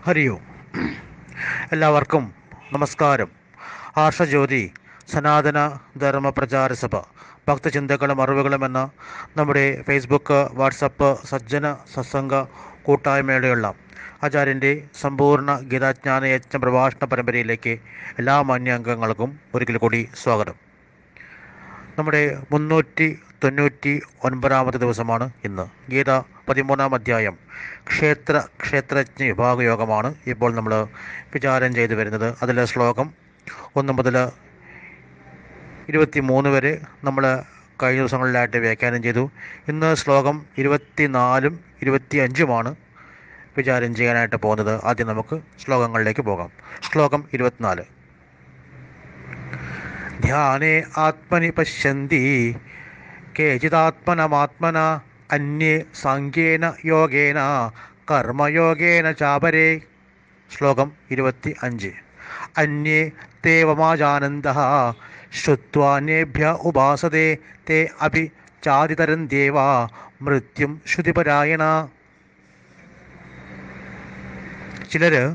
ഹരി ഓം എല്ലാവർക്കും നമസ്കാരം ആർഷജ്യോതി സനാതന ധർമ്മ പ്രചാര സഭ ഭക്തചിന്തകളും അറിവുകളും എന്ന നമ്മുടെ ഫേസ്ബുക്ക് വാട്സപ്പ് സജ്ജന സത്സംഗ കൂട്ടായ്മയുടെയുള്ള ആചാര്യൻ്റെ സമ്പൂർണ്ണ ഗീതാജ്ഞാന യജ്ഞ പ്രഭാഷണ പരമ്പരയിലേക്ക് എല്ലാ മാന്യാംഗങ്ങൾക്കും ഒരിക്കൽ കൂടി സ്വാഗതം നമ്മുടെ മുന്നൂറ്റി തൊണ്ണൂറ്റി ഒൻപതാമത്തെ ദിവസമാണ് ഇന്ന് ഗീത പതിമൂന്നാം അധ്യായം ക്ഷേത്ര ക്ഷേത്രജ്ഞ വിഭാഗ യോഗമാണ് ഇപ്പോൾ നമ്മൾ വിചാരം ചെയ്തു വരുന്നത് അതിലെ ശ്ലോകം ഒന്ന് മുതൽ ഇരുപത്തി മൂന്ന് വരെ നമ്മൾ കഴിഞ്ഞ ദിവസങ്ങളിലായിട്ട് വ്യാഖ്യാനം ചെയ്തു ഇന്ന് ശ്ലോകം ഇരുപത്തി നാലും ഇരുപത്തി അഞ്ചുമാണ് വിചാരം ചെയ്യാനായിട്ട് പോകുന്നത് ആദ്യം നമുക്ക് ശ്ലോകങ്ങളിലേക്ക് പോകാം ശ്ലോകം ഇരുപത്തിനാല് ധ്യാനേ ആത്മനി പശ്യന്തി കേചിതാത്മനമാത്മന അന്യേ സാങ്കേന യോഗേന കർമ്മയോഗേന ചാപരേ ശ്ലോകം ഇരുപത്തി അഞ്ച് അന്യേ തേവമാജാനന്ദ ശ്രുത്വാന്യേഭ്യ ഉപാസതേ തേ അഭി ചാതിതരന്ത്യേവ മൃത്യും ശ്രുതിപരായണ ചിലര്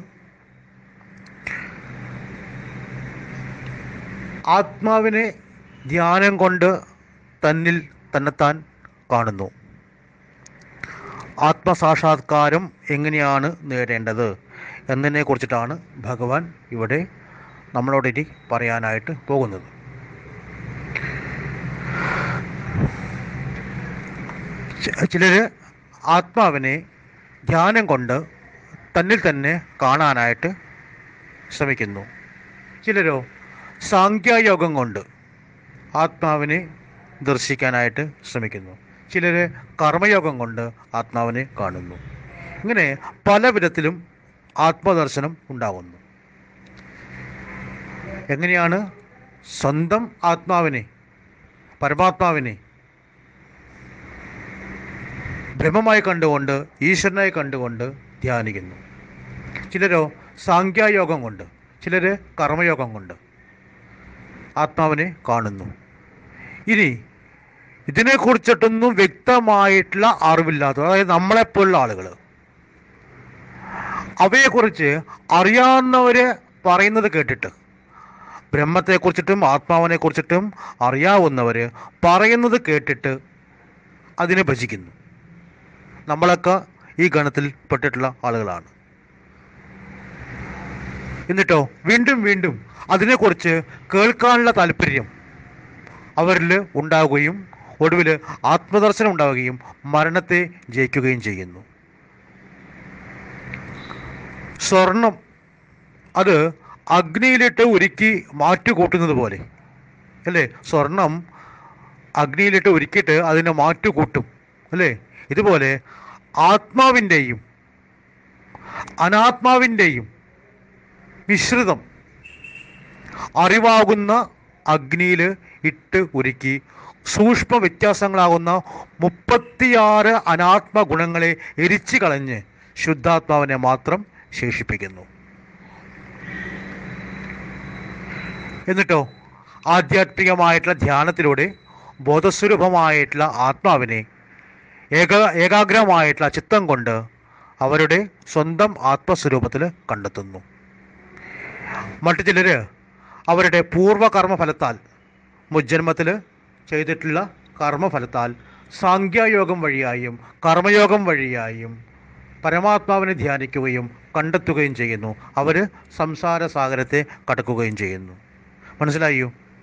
ആത്മാവിനെ ധ്യാനം കൊണ്ട് തന്നിൽ തന്നെത്താൻ കാണുന്നു ആത്മസാക്ഷാത്കാരം എങ്ങനെയാണ് നേടേണ്ടത് എന്നതിനെ കുറിച്ചിട്ടാണ് ഭഗവാൻ ഇവിടെ നമ്മളോടിനി പറയാനായിട്ട് പോകുന്നത് ചിലർ ആത്മാവിനെ ധ്യാനം കൊണ്ട് തന്നിൽ തന്നെ കാണാനായിട്ട് ശ്രമിക്കുന്നു ചിലരോ സാങ്ഖ്യയോഗം കൊണ്ട് ആത്മാവിനെ ദർശിക്കാനായിട്ട് ശ്രമിക്കുന്നു ചിലർ കർമ്മയോഗം കൊണ്ട് ആത്മാവിനെ കാണുന്നു ഇങ്ങനെ പല വിധത്തിലും ആത്മദർശനം ഉണ്ടാകുന്നു എങ്ങനെയാണ് സ്വന്തം ആത്മാവിനെ പരമാത്മാവിനെ ബ്രഹ്മമായി കണ്ടുകൊണ്ട് ഈശ്വരനായി കണ്ടുകൊണ്ട് ധ്യാനിക്കുന്നു ചിലരോ സാങ്ഖ്യയോഗം കൊണ്ട് ചിലർ കർമ്മയോഗം കൊണ്ട് ആത്മാവിനെ കാണുന്നു ഇനി ഇതിനെക്കുറിച്ചിട്ടൊന്നും വ്യക്തമായിട്ടുള്ള അറിവില്ലാത്ത അതായത് നമ്മളെപ്പോലുള്ള ആളുകൾ അവയെക്കുറിച്ച് അറിയാവുന്നവര് പറയുന്നത് കേട്ടിട്ട് ബ്രഹ്മത്തെക്കുറിച്ചിട്ടും ആത്മാവിനെക്കുറിച്ചിട്ടും അറിയാവുന്നവർ പറയുന്നത് കേട്ടിട്ട് അതിനെ ഭജിക്കുന്നു നമ്മളൊക്കെ ഈ ഗണത്തിൽ പെട്ടിട്ടുള്ള ആളുകളാണ് എന്നിട്ടോ വീണ്ടും വീണ്ടും അതിനെക്കുറിച്ച് കേൾക്കാനുള്ള താല്പര്യം അവരിൽ ഉണ്ടാവുകയും ഒടുവിൽ ആത്മദർശനം ഉണ്ടാവുകയും മരണത്തെ ജയിക്കുകയും ചെയ്യുന്നു സ്വർണം അത് അഗ്നിയിലിട്ട് ഉരുക്കി മാറ്റുകൂട്ടുന്നത് പോലെ അല്ലേ സ്വർണം അഗ്നിയിലിട്ട് ഉരുക്കിയിട്ട് അതിനെ മാറ്റുകൂട്ടും അല്ലേ ഇതുപോലെ ആത്മാവിൻ്റെയും അനാത്മാവിൻ്റെയും മിശ്രിതം അറിവാകുന്ന അഗ്നിയിൽ ഇട്ട് ഉരുക്കി സൂക്ഷ്മ വ്യത്യാസങ്ങളാകുന്ന മുപ്പത്തിയാറ് അനാത്മ ഗുണങ്ങളെ എരിച്ചു കളഞ്ഞ് ശുദ്ധാത്മാവിനെ മാത്രം ശേഷിപ്പിക്കുന്നു എന്നിട്ടോ ആധ്യാത്മികമായിട്ടുള്ള ധ്യാനത്തിലൂടെ ബോധസ്വരൂപമായിട്ടുള്ള ആത്മാവിനെ ഏക ഏകാഗ്രമായിട്ടുള്ള ചിത്തം കൊണ്ട് അവരുടെ സ്വന്തം ആത്മസ്വരൂപത്തിൽ കണ്ടെത്തുന്നു മറ്റു ചിലർ അവരുടെ പൂർവ്വകർമ്മ ഫലത്താൽ മുജ്ജന്മത്തിൽ ചെയ്തിട്ടുള്ള കർമ്മഫലത്താൽ സാങ്ഖ്യയോഗം വഴിയായും കർമ്മയോഗം വഴിയായും പരമാത്മാവിനെ ധ്യാനിക്കുകയും കണ്ടെത്തുകയും ചെയ്യുന്നു അവർ സംസാര സാഗരത്തെ കടക്കുകയും ചെയ്യുന്നു മനസ്സിലായോ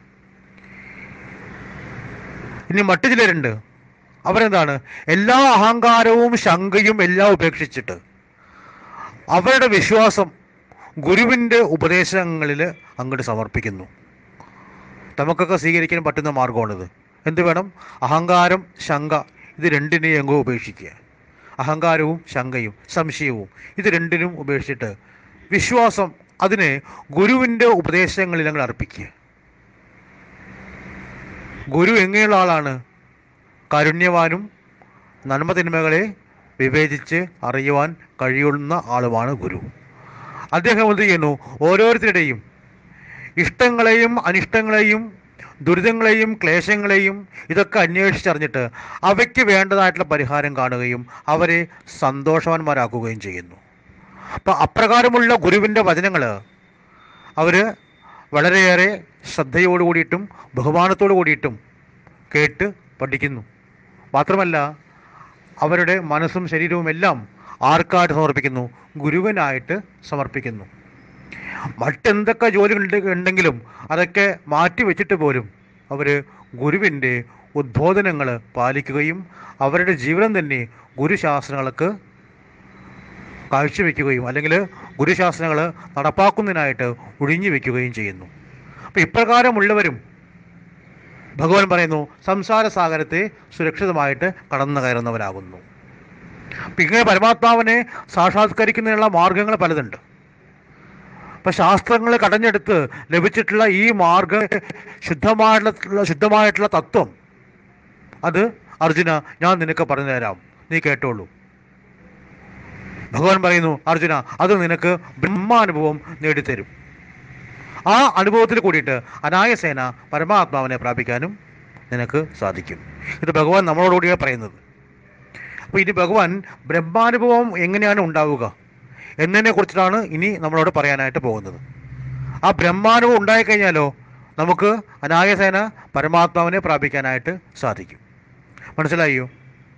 ഇനി മറ്റു ചിലരുണ്ട് അവരെന്താണ് എല്ലാ അഹങ്കാരവും ശങ്കയും എല്ലാം ഉപേക്ഷിച്ചിട്ട് അവരുടെ വിശ്വാസം ഗുരുവിൻ്റെ ഉപദേശങ്ങളിൽ അങ്ങോട്ട് സമർപ്പിക്കുന്നു നമുക്കൊക്കെ സ്വീകരിക്കാൻ പറ്റുന്ന മാർഗമാണിത് എന്ത് വേണം അഹങ്കാരം ശങ്ക ഇത് രണ്ടിനെയും എങ്ങോ ഉപേക്ഷിക്കുക അഹങ്കാരവും ശങ്കയും സംശയവും ഇത് രണ്ടിനും ഉപേക്ഷിച്ചിട്ട് വിശ്വാസം അതിനെ ഗുരുവിൻ്റെ ഉപദേശങ്ങളിൽ അങ്ങ് അർപ്പിക്കുക ഗുരു എങ്ങനെയുള്ള ആളാണ് കാരുണ്യവാനും നന്മതിന്മകളെ വിവേചിച്ച് അറിയുവാൻ കഴിയുന്ന ആളുമാണ് ഗുരു അദ്ദേഹം എന്ത് ചെയ്യുന്നു ഓരോരുത്തരുടെയും ഇഷ്ടങ്ങളെയും അനിഷ്ടങ്ങളെയും ദുരിതങ്ങളെയും ക്ലേശങ്ങളെയും ഇതൊക്കെ അന്വേഷിച്ചറിഞ്ഞിട്ട് അവയ്ക്ക് വേണ്ടതായിട്ടുള്ള പരിഹാരം കാണുകയും അവരെ സന്തോഷവാന്മാരാക്കുകയും ചെയ്യുന്നു അപ്പോൾ അപ്രകാരമുള്ള ഗുരുവിൻ്റെ വചനങ്ങൾ അവർ വളരെയേറെ ശ്രദ്ധയോട് കൂടിയിട്ടും ബഹുമാനത്തോടു കൂടിയിട്ടും കേട്ട് പഠിക്കുന്നു മാത്രമല്ല അവരുടെ മനസ്സും ശരീരവും എല്ലാം ആർക്കായിട്ട് സമർപ്പിക്കുന്നു ഗുരുവനായിട്ട് സമർപ്പിക്കുന്നു മറ്റെന്തൊക്കെ ജോലി ഉണ്ട് ഉണ്ടെങ്കിലും അതൊക്കെ മാറ്റി വെച്ചിട്ട് പോലും അവർ ഗുരുവിൻ്റെ ഉദ്ബോധനങ്ങൾ പാലിക്കുകയും അവരുടെ ജീവിതം തന്നെ ഗുരുശാസ്ത്രങ്ങൾക്ക് കാഴ്ചവെക്കുകയും അല്ലെങ്കിൽ ഗുരുശാസ്ത്രങ്ങൾ നടപ്പാക്കുന്നതിനായിട്ട് ഒഴിഞ്ഞു വെക്കുകയും ചെയ്യുന്നു അപ്പോൾ ഇപ്രകാരമുള്ളവരും ഭഗവാൻ പറയുന്നു സംസാര സാഗരത്തെ സുരക്ഷിതമായിട്ട് കടന്നു കയറുന്നവരാകുന്നു അപ്പം ഇങ്ങനെ പരമാത്മാവിനെ സാക്ഷാത്കരിക്കുന്നതിനുള്ള മാർഗങ്ങൾ പലതുണ്ട് അപ്പം ശാസ്ത്രങ്ങൾ കടഞ്ഞെടുത്ത് ലഭിച്ചിട്ടുള്ള ഈ മാർഗ ശുദ്ധമായിട്ടുള്ള ശുദ്ധമായിട്ടുള്ള തത്വം അത് അർജുന ഞാൻ നിനക്ക് പറഞ്ഞു തരാം നീ കേട്ടോളൂ ഭഗവാൻ പറയുന്നു അർജുന അത് നിനക്ക് ബ്രഹ്മാനുഭവം നേടിത്തരും ആ അനുഭവത്തിൽ കൂടിയിട്ട് അനായസേന പരമാത്മാവിനെ പ്രാപിക്കാനും നിനക്ക് സാധിക്കും ഇത് ഭഗവാൻ നമ്മളോടുകൂടിയാണ് പറയുന്നത് അപ്പോൾ ഇനി ഭഗവാൻ ബ്രഹ്മാനുഭവം എങ്ങനെയാണ് ഉണ്ടാവുക എന്നതിനെ കുറിച്ചിട്ടാണ് ഇനി നമ്മളോട് പറയാനായിട്ട് പോകുന്നത് ആ ബ്രഹ്മാനുഭവം ഉണ്ടായിക്കഴിഞ്ഞാലോ നമുക്ക് അനായസേന പരമാത്മാവിനെ പ്രാപിക്കാനായിട്ട് സാധിക്കും മനസ്സിലായോ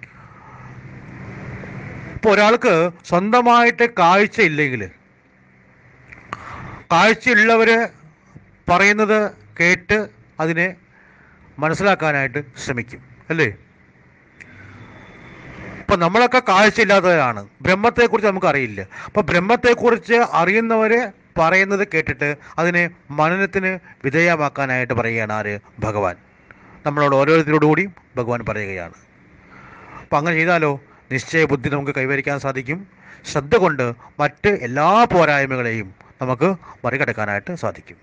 ഇപ്പോൾ ഒരാൾക്ക് സ്വന്തമായിട്ട് കാഴ്ച ഇല്ലെങ്കിൽ കാഴ്ചയുള്ളവർ പറയുന്നത് കേട്ട് അതിനെ മനസ്സിലാക്കാനായിട്ട് ശ്രമിക്കും അല്ലേ ഇപ്പം നമ്മളൊക്കെ കാഴ്ചയില്ലാത്തവരാണ് ബ്രഹ്മത്തെക്കുറിച്ച് നമുക്കറിയില്ല അപ്പം ബ്രഹ്മത്തെക്കുറിച്ച് അറിയുന്നവർ പറയുന്നത് കേട്ടിട്ട് അതിനെ മനനത്തിന് വിധേയമാക്കാനായിട്ട് പറയുകയാണ് ആര് ഭഗവാൻ നമ്മളോട് ഓരോരുത്തരോടുകൂടിയും ഭഗവാൻ പറയുകയാണ് അപ്പം അങ്ങനെ ചെയ്താലോ നിശ്ചയ ബുദ്ധി നമുക്ക് കൈവരിക്കാൻ സാധിക്കും ശ്രദ്ധ കൊണ്ട് മറ്റ് എല്ലാ പോരായ്മകളെയും നമുക്ക് മറികടക്കാനായിട്ട് സാധിക്കും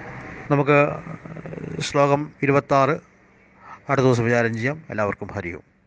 നമുക്ക് ശ്ലോകം ഇരുപത്താറ് അടുത്ത ദിവസം വിചാരം ചെയ്യാം എല്ലാവർക്കും ഹരിയും